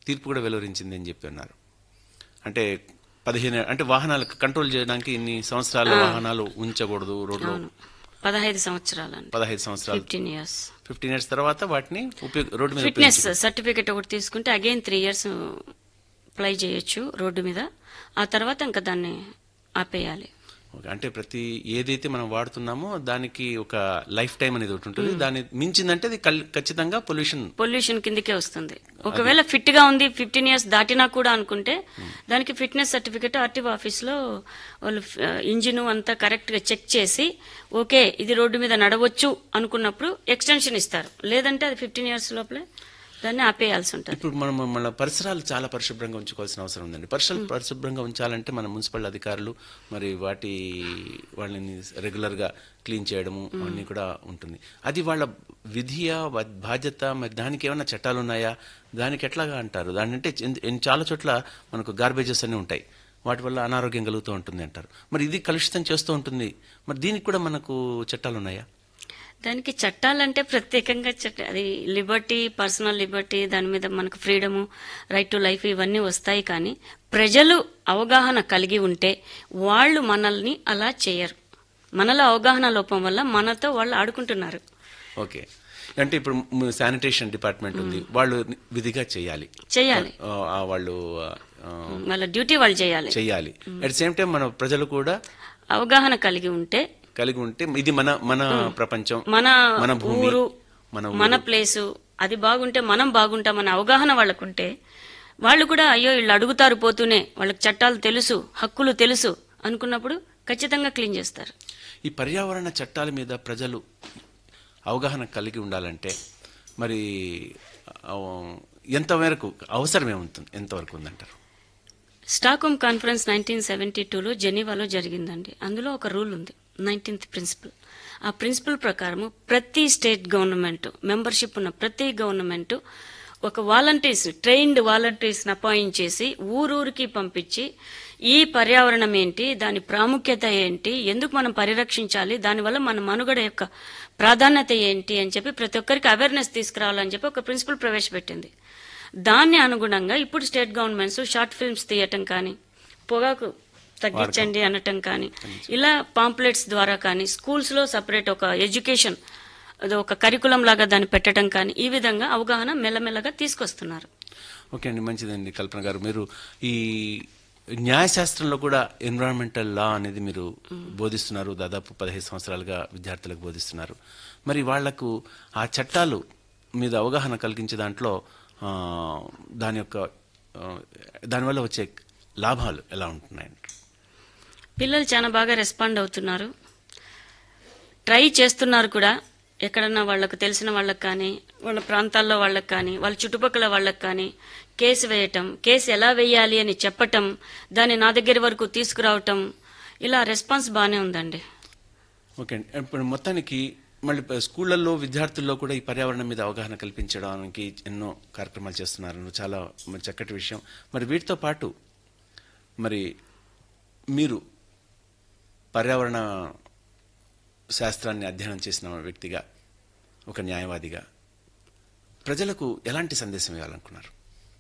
తీర్పు కూడా వెలువరించింది అని చెప్పి అన్నారు అంటే పదిహేను అంటే వాహనాలు కంట్రోల్ చేయడానికి ఇన్ని సంవత్సరాల వాహనాలు ఉంచకూడదు రోడ్లో అవును పదహైదు సంవత్సరాలండి పదహైదు సంవత్సరాలు ఫిఫ్టీన్ ఇయర్స్ ఫిఫ్టీన్ ఇయర్స్ తర్వాత వాటిని ఉపయోగ రోడ్డు మీద ఫిట్నెస్ సర్టిఫికెట్ ఒకటి తీసుకుంటే అగైన్ త్రీ ఇయర్స్ అప్లై చేయొచ్చు రోడ్డు మీద ఆ తర్వాత ఇంకా దాన్ని ఆపేయాలి ఓకే, అంటే ప్రతి ఏదైతే మనం వాడుతున్నామో దానికి ఒక లైఫ్ టైం అనేది ఒకటి ఉంటుంది దాన్ని మించిందంటే అది కల్- ఖచ్చితంగా పొల్యూషన్ పొల్యూషన్ కిందకే వస్తుంది ఒకవేళ ఫిట్ గా ఉంది ఫిఫ్టీన్ ఇయర్స్ దాటినా కూడా అనుకుంటే దానికి ఫిట్నెస్ సర్టిఫికెట్ ఆర్టీఓ ఆఫీస్ లో వాళ్ళు ఇంజిన్ అంతా కరెక్ట్ గా చెక్ చేసి ఓకే ఇది రోడ్డు మీద నడవచ్చు అనుకున్నప్పుడు ఎక్స్టెన్షన్ ఇస్తారు లేదంటే అది ఫిఫ్టీన్ ఇయర్స్ లోపలే దాన్ని ఆపేయాల్సి ఉంటుంది ఇప్పుడు మనం మన పరిసరాలు చాలా పరిశుభ్రంగా ఉంచుకోవాల్సిన అవసరం ఉందండి పరిసరాలు పరిశుభ్రంగా ఉంచాలంటే మన మున్సిపల్ అధికారులు మరి వాటి వాళ్ళని రెగ్యులర్ గా క్లీన్ చేయడము అన్నీ కూడా ఉంటుంది అది వాళ్ళ విధియ బా- బాధ్యత మరి దానికి ఏమైనా చట్టాలు ఉన్నాయా దానికి ఎట్లాగా అంటారు దాని అంటే ఎన్- ఎన్- చాలా చోట్ల మనకు గార్బేజెస్ అన్ని ఉంటాయి వాటి వల్ల అనారోగ్యం కలుగుతూ ఉంటుంది అంటారు మరి ఇది కలుషితం చేస్తూ ఉంటుంది మరి దీనికి కూడా మనకు చట్టాలు ఉన్నాయా దానికి చట్టాలంటే ప్రత్యేకంగా చట్ట అది లిబర్టీ పర్సనల్ లిబర్టీ దాని మీద మనకు ఫ్రీడము రైట్ టు లైఫ్ ఇవన్నీ వస్తాయి కానీ ప్రజలు అవగాహన కలిగి ఉంటే వాళ్ళు మనల్ని అలా చేయరు మనలో అవగాహన లోపం వల్ల మనతో వాళ్ళు ఆడుకుంటున్నారు ఓకే అంటే ఇప్పుడు శానిటేషన్ డిపార్ట్మెంట్ ఉంది వాళ్ళు విధిగా చేయాలి చేయాలి ఆ, ఆ, వాళ్ళు ఆ, వాళ్ళ డ్యూటీ వాళ్ళు చేయాలి చేయాలి అట్ సేమ్ టైం మన ప్రజలు కూడా అవగాహన కలిగి ఉంటే కలిగి ఉంటే ఇది మన మన ప్రపంచం మన మన భూమి ఊరు మన మన ప్లేసు అది బాగుంటే మనం బాగుంటామన్న అవగాహన వాళ్ళకుంటే వాళ్ళు కూడా అయ్యో వీళ్ళు అడుగుతారు పోతూనే వాళ్ళకి చట్టాలు తెలుసు హక్కులు తెలుసు అనుకున్నప్పుడు ఖచ్చితంగా క్లీన్ చేస్తారు ఈ పర్యావరణ చట్టాల మీద ప్రజలు అవగాహన కలిగి ఉండాలంటే మరి ఆ, ఎంత మేరకు అవసరం ఏముంటుంది ఎంతవరకు ఉందంటారు స్టాక్హోమ్ కాన్ఫరెన్స్ నైన్టీన్ సెవెంటీ టూలో జెనీవాలో జరిగిందండి అందులో ఒక రూల్ ఉంది నైన్టీన్త్ ప్రిన్సిపల్ ఆ ప్రిన్సిపల్ ప్రకారము ప్రతి స్టేట్ గవర్నమెంట్ మెంబర్షిప్ ఉన్న ప్రతి గవర్నమెంట్ ఒక వాలంటీర్స్ ట్రైన్డ్ వాలంటీర్స్ అపాయింట్ చేసి ఊరూరికి పంపించి ఈ పర్యావరణం ఏంటి దాని ప్రాముఖ్యత ఏంటి ఎందుకు మనం పరిరక్షించాలి దానివల్ల మన మనుగడ యొక్క ప్రాధాన్యత ఏంటి అని చెప్పి ప్రతి ఒక్కరికి అవేర్నెస్ తీసుకురావాలని చెప్పి ఒక ప్రిన్సిపల్ ప్రవేశపెట్టింది దాన్ని అనుగుణంగా ఇప్పుడు స్టేట్ గవర్నమెంట్స్ షార్ట్ ఫిల్మ్స్ తీయటం కానీ పొగాకు తగ్గించండి అనటం కానీ ఇలా పాంప్లెట్స్ ద్వారా కానీ స్కూల్స్ లో సపరేట్ ఒక ఎడ్యుకేషన్ అది ఒక కరికులం లాగా దాన్ని పెట్టడం కానీ ఈ విధంగా అవగాహన మెల్లమెల్లగా తీసుకొస్తున్నారు ఓకే అండి మంచిదండి కల్పన గారు మీరు ఈ న్యాయశాస్త్రంలో కూడా ఎన్విరాన్మెంటల్ లా అనేది మీరు బోధిస్తున్నారు దాదాపు పదహైదు సంవత్సరాలుగా విద్యార్థులకు బోధిస్తున్నారు మరి వాళ్లకు ఆ చట్టాలు మీద అవగాహన కలిగించే దాంట్లో ఆ, దాని యొక్క ఆ, దానివల్ల వచ్చే లాభాలు ఎలా ఉంటున్నాయండి పిల్లలు చాలా బాగా రెస్పాండ్ అవుతున్నారు ట్రై చేస్తున్నారు కూడా ఎక్కడన్నా వాళ్ళకు తెలిసిన వాళ్ళకి కానీ వాళ్ళ ప్రాంతాల్లో వాళ్ళకి కానీ వాళ్ళ చుట్టుపక్కల వాళ్ళకి కానీ కేసు వేయటం కేసు ఎలా వేయాలి అని చెప్పటం దాన్ని నా దగ్గర వరకు తీసుకురావటం ఇలా రెస్పాన్స్ బాగానే ఉందండి ఓకే అండి ఇప్పుడు మొత్తానికి మళ్ళీ ప- స్కూళ్ళల్లో విద్యార్థుల్లో కూడా ఈ పర్యావరణం మీద అవగాహన కల్పించడానికి ఎన్నో కార్యక్రమాలు చేస్తున్నారు చాలా మరి చక్కటి విషయం మరి వీటితో పాటు మరి మీరు పర్యావరణ శాస్త్రాన్ని అధ్యయనం చేసిన వ్యక్తిగా ఒక న్యాయవాదిగా ప్రజలకు ఎలాంటి సందేశం ఇవ్వాలనుకున్నారు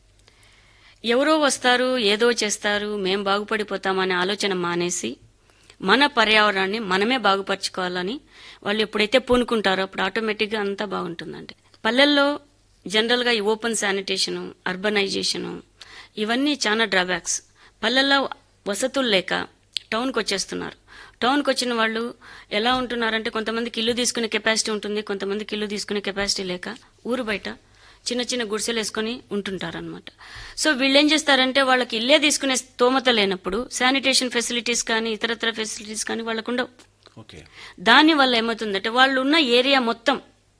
ఎవరో వస్తారు ఏదో చేస్తారు మేం బాగుపడిపోతామనే ఆలోచన మానేసి మన పర్యావరణాన్ని మనమే బాగుపరచుకోవాలని వాళ్ళు ఎప్పుడైతే పూనుకుంటారో అప్పుడు ఆటోమేటిక్గా అంతా బాగుంటుందండి పల్లెల్లో జనరల్గా ఈ ఓపెన్ శానిటేషను అర్బనైజేషను ఇవన్నీ చాలా డ్రాబ్యాక్స్ పల్లెల్లో వసతులు లేక టౌన్కి వచ్చేస్తున్నారు టౌన్కి వచ్చిన వాళ్ళు ఎలా ఉంటున్నారంటే కొంతమందికి ఇల్లు తీసుకునే కెపాసిటీ ఉంటుంది కొంతమందికి ఇల్లు తీసుకునే కెపాసిటీ లేక ఊరు బయట చిన్న చిన్న గుడిసెలు వేసుకొని ఉంటుంటారనమాట సో వీళ్ళు ఏం చేస్తారంటే వాళ్ళకి ఇల్లే తీసుకునే స్తోమత లేనప్పుడు శానిటేషన్ ఫెసిలిటీస్ కానీ ఇతరత్ర ఫెసిలిటీస్ కానీ వాళ్ళకు ఉండవు ఓకే దాని వల్ల ఏమవుతుందంటే వాళ్ళు ఉన్న ఏరియా మొత్తం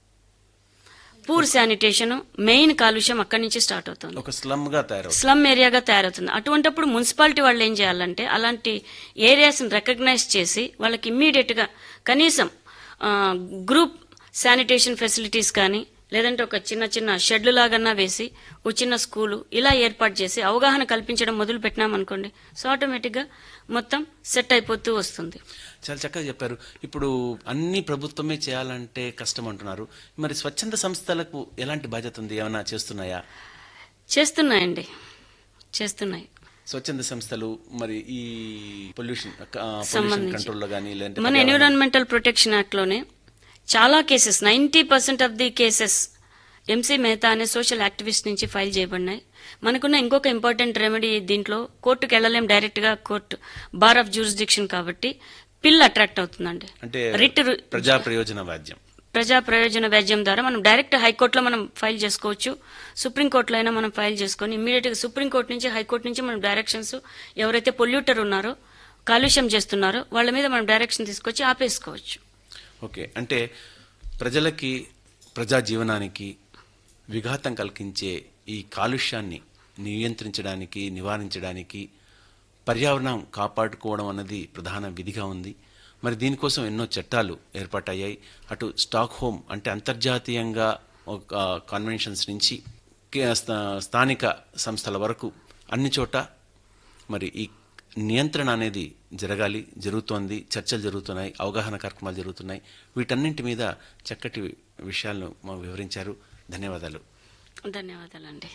పూర్ శానిటేషన్ మెయిన్ కాలుష్యం అక్కడి నుంచి స్టార్ట్ అవుతుంది ఒక స్లమ్ గా తయారవుతుంది స్లమ్ ఏరియాగా తయారవుతుంది అటువంటప్పుడు మున్సిపాలిటీ వాళ్ళు ఏం చేయాలంటే అలాంటి ఏరియాస్ రికగ్నైజ్ చేసి వాళ్ళకి ఇమ్మీడియట్ గా కనీసం ఆ, గ్రూప్ శానిటేషన్ ఫెసిలిటీస్ కానీ లేదంటే ఒక చిన్న చిన్న షెడ్లు లాగన్నా వేసి ఒక చిన్న స్కూలు ఇలా ఏర్పాటు చేసి అవగాహన కల్పించడం మొదలు పెట్టినామనుకోండి సో ఆటోమేటిక్ గా మొత్తం సెట్ అయిపోతూ వస్తుంది చాలా చక్కగా చెప్పారు ఇప్పుడు అన్ని ప్రభుత్వమే చేయాలంటే కష్టం అంటున్నారు మరి స్వచ్ఛంద సంస్థలకు ఎలాంటి బాధ్యత ఉంది ఏమైనా చేస్తున్నాయా చేస్తున్నాయండి చేస్తున్నాయి స్వచ్ఛంద సంస్థలు మరి ఈ పొల్యూషన్ పొల్యూషన్ సంబంధించి. కంట్రోల్లో కానీ లేదంటే మన పర్యావరణ- ఎన్విరాన్మెంటల్ ప్రొటెక్షన్ యాక్ట్లోనే చాలా cases ninety percent of the cases MC Mehta అనే సోషల్ యాక్టివిస్ట్ నుంచి ఫైల్ చేయబడినాయి మనకున్న ఇంకొక ఇంపార్టెంట్ రెమెడీ దీంట్లో కోర్టుకు వెళ్ళలేం డైరెక్ట్గా కోర్టు బార్ ఆఫ్ జ్యూరిస్డిక్షన్ కాబట్టి పిల్ అట్రాక్ట్ అవుతుందండి అంటే రిట్ ప్రజా ప్రయోజన వాద్యం ప్రజా ప్రయోజన వ్యాజ్యం ద్వారా మనం డైరెక్ట్ హైకోర్టులో మనం ఫైల్ చేసుకోవచ్చు సుప్రీంకోర్టులో అయినా మనం ఫైల్ చేసుకొని ఇమీడియట్గా సుప్రీంకోర్టు నుంచి హైకోర్టు నుంచి మనం డైరెక్షన్స్ ఎవరైతే పొల్యూటర్ ఉన్నారో కాలుష్యం చేస్తున్నారో వాళ్ళ మీద మనం డైరెక్షన్ తీసుకొచ్చి ఆపేసుకోవచ్చు ఓకే అంటే ప్రజలకి ప్రజా జీవనానికి విఘాతం కలిగించే ఈ కాలుష్యాన్ని నియంత్రించడానికి నివారించడానికి పర్యావరణం కాపాడుకోవడం అన్నది ప్రధాన విధిగా ఉంది మరి దీనికోసం ఎన్నో చట్టాలు ఏర్పాటయ్యాయి అటు స్టాక్ హోమ్ అంటే అంతర్జాతీయంగా ఒక కాన్వెన్షన్స్ నుంచి కే- స్థా- స్థానిక సంస్థల వరకు అన్ని చోట మరి ఈ నియంత్రణ అనేది జరగాలి జరుగుతోంది చర్చలు జరుగుతున్నాయి అవగాహన కార్యక్రమాలు జరుగుతున్నాయి వీటన్నింటి మీద చక్కటి విషయాలను మాకు వివరించారు ధన్యవాదాలు ధన్యవాదాలండి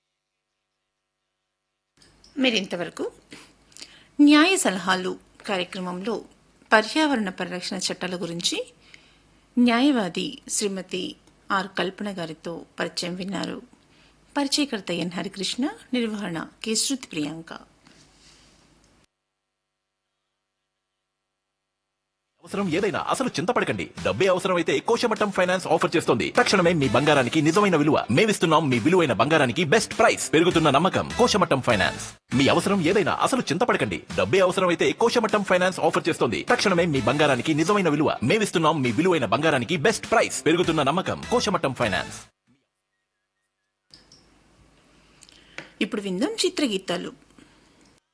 మీరింతవరకు న్యాయ సలహాలు కార్యక్రమంలో పర్యావరణ పరిరక్షణ చట్టాల గురించి న్యాయవాది శ్రీమతి ఆర్ కల్పన గారితో పరిచయం విన్నారు పరిచయకర్త ఎన్ హరికృష్ణ నిర్వహణ కె శృతి ప్రియాంక అవసరం ఏదైనా అసలు చింతపడకండి డబ్బే అవసరమైతే కోశమట్టం ఫైనాన్స్ ఆఫర్ చేస్తోంది తక్షణమే మీ బంగారానికి నిజమైన విలువ మేమిస్తున్నాం మీ విలువైన బంగారానికి బెస్ట్ ప్రైస్ పెరుగుతున్న నమ్మకం కోశమట్టం ఫైనాన్స్ మీ అవసరం ఏదైనా అసలు చింతపడకండి డబ్బే అవసరమైతే కోశమట్టం ఫైనాన్స్ ఆఫర్ చేస్తోంది తక్షణమే మీ బంగారానికి నిజమైన విలువ మేమిస్తున్నాం మీ విలువైన బంగారానికి బెస్ట్ ప్రైస్ పెరుగుతున్న నమ్మకం కోశమట్టం ఫైనాన్స్ ఇప్పుడు విందాం చిత్రగీతాలు